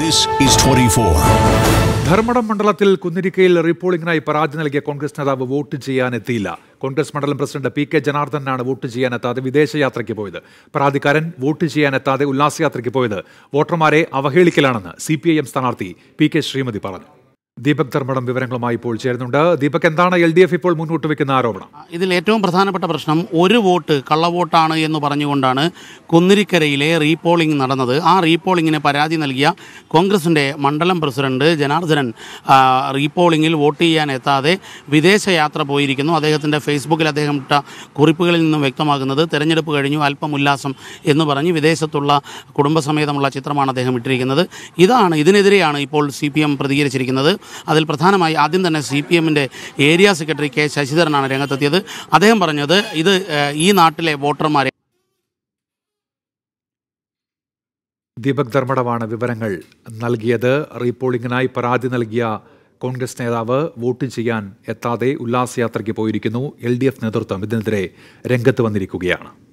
This is 24. Dharmadam മണ്ഡലത്തിൽ കുന്നിരിക്കയിൽ റീപോളിംഗിനായി പരാതി നൽകിയ കോൺഗ്രസ് നേതാവ് വോട്ട് ചെയ്യാനെത്തിയില്ല കോൺഗ്രസ് മണ്ഡലം പ്രസിഡന്റ് പി കെ ജനാർദ്ദനാണ് വോട്ട് ചെയ്യാനെത്താതെ വിദേശയാത്രയ്ക്ക് പോയത് പരാതിക്കാരൻ വോട്ട് ചെയ്യാനെത്താതെ ഉല്ലാസയാത്രയ്ക്ക് പോയത് വോട്ടർമാരെ അവഹേളിക്കലാണെന്ന് സി പി ഐ എം സ്ഥാനാർത്ഥി പി കെ ശ്രീമതി പറഞ്ഞു ദീപക് ധർമ്മടം വിവരങ്ങളുമായി ഇപ്പോൾ ചേരുന്നുണ്ട് ദീപക് എന്താണ് എൽ ഡി എഫ് ഇപ്പോൾ മുന്നോട്ട് വെക്കുന്ന ആരോപണം ഇതിൽ ഏറ്റവും പ്രധാനപ്പെട്ട പ്രശ്നം ഒരു വോട്ട് കള്ളവോട്ടാണ് എന്ന് പറഞ്ഞുകൊണ്ടാണ് കുന്നിരിക്കരയിലെ റീപോളിംഗ് നടന്നത് ആ റീപോളിംഗിന് പരാതി നൽകിയ കോൺഗ്രസിൻ്റെ മണ്ഡലം പ്രസിഡന്റ് ജനാർദ്ദനൻ ആ, റീപോളിംഗിൽ വോട്ട് ചെയ്യാൻ എത്താതെ വിദേശയാത്ര പോയിരിക്കുന്നു അദ്ദേഹത്തിൻ്റെ ഫേസ്ബുക്കിൽ അദ്ദേഹം ഇട്ട കുറിപ്പുകളിൽ നിന്നും വ്യക്തമാകുന്നത് തെരഞ്ഞെടുപ്പ് കഴിഞ്ഞു അല്പം ഉല്ലാസം എന്ന് പറഞ്ഞ് വിദേശത്തുള്ള കുടുംബസമേതമുള്ള ചിത്രമാണ് അദ്ദേഹം ഇട്ടിരിക്കുന്നത് ഇതാണ് ഇതിനെതിരെയാണ് ഇപ്പോൾ സി പി എം പ്രതികരിച്ചിരിക്കുന്നത് അതിൽ പ്രധാനമായി ആദ്യം തന്നെ സി പി എമ്മിൻ്റെ ഏരിയ സെക്രട്ടറി കെ ശശിധരനാണ് രംഗത്തെത്തിയത് അദ്ദേഹം പറഞ്ഞത് ഇത് ഏഹ്, ഈ നാട്ടിലെ വോട്ടർമാരെ ദീപക് ധർമ്മടമാണ് വിവരങ്ങൾ നൽകിയത് റീപോളിംഗിനായി പരാതി നൽകിയ കോൺഗ്രസ് നേതാവ് വോട്ട് ചെയ്യാൻ എത്താതെ ഉല്ലാസയാത്രയ്ക്ക് പോയിരിക്കുന്നു എൽ ഡി എഫ് നേതൃത്വം ഇതിനെതിരെ രംഗത്ത് വന്നിരിക്കുകയാണ്